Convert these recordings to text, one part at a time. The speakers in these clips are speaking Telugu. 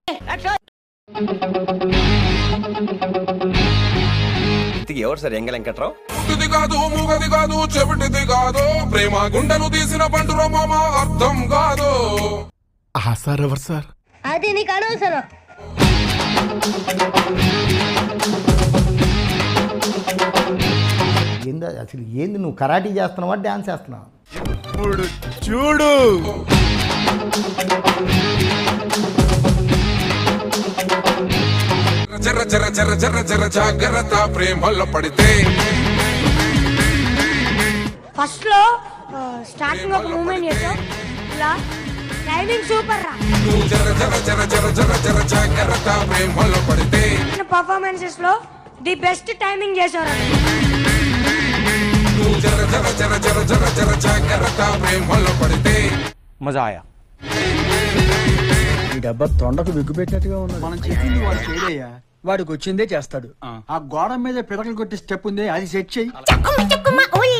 ఇంతకీ ఎవరు సార్ ఎంగ వెంకట్రావు పుట్టిది కాదు మూగది కాదు చెవిటిది కాదు ప్రేమ గుండెను తీసిన పండుర మామ అర్థం కాదు ఆ సార్ ఎవరు సార్ అది నీకు అనవసరం ఏంది అసలు ఏంది నువ్వు కరాటీ చేస్తున్నావా డ్యాన్స్ చేస్తున్నావా ఇప్పుడు చూడు జర జర జర జర జర జాగ్రత్త ప్రేమలో పడితే ఫస్ట్ లో స్టార్టింగ్ ఒక మూమెంట్ చేసావు ఇలా టైమింగ్ సూపర్ రా నువ్వు జర జర జర జర జర జర జాగ్రత్త ప్రేమలో పడితే పర్ఫార్మెన్సెస్ లో ది బెస్ట్ టైమింగ్ చేశారు నువ్వు జర జర జర జర జర జర జాగ్రత్త ప్రేమలో పడితే మజా ఆయా ఈ డబ్బా తొండకు విగ్గుపెట్టినట్టుగా ఉన్నది మనం చెప్పింది వాడు చేయడయ్యా వాడికి వచ్చిందే చేస్తాడు ఆ గోడ మీద పిడకలు కొట్టి స్టెప్ ఉంది అది సెట్ చెయ్యి చక్కుమ చక్కుమ ఓయ్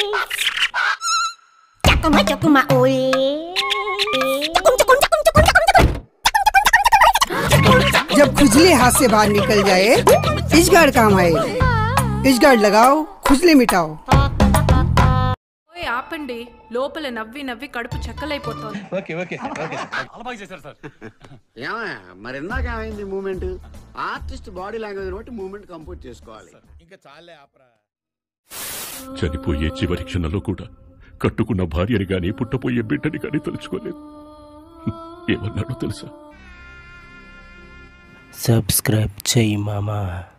చక్కుమ చక్కుమ ఓయ్ जब खुजली हाथ से बाहर निकल जाए इस गार्ड काम आए इस गार्ड लगाओ खुजली मिटाओ ఓయ్ ఆపండి లోపల నవ్వి నవ్వి కడుపు చెక్కలైపోతోంది మరి ఇందాక ఏమైంది మూమెంట్ ఆర్టిస్ట్ బాడీ లాంగ్వేజ్ బట్టి మూమెంట్ కంపోజ్ చేసుకోవాలి చనిపోయే చివరి క్షణంలో కూడా కట్టుకున్న భార్యని గాని పుట్టపోయే బిడ్డని గాని తలుచుకోలేదు ఏమన్నాడో తెలుసా సబ్స్క్రైబ్ చెయ్యి మామా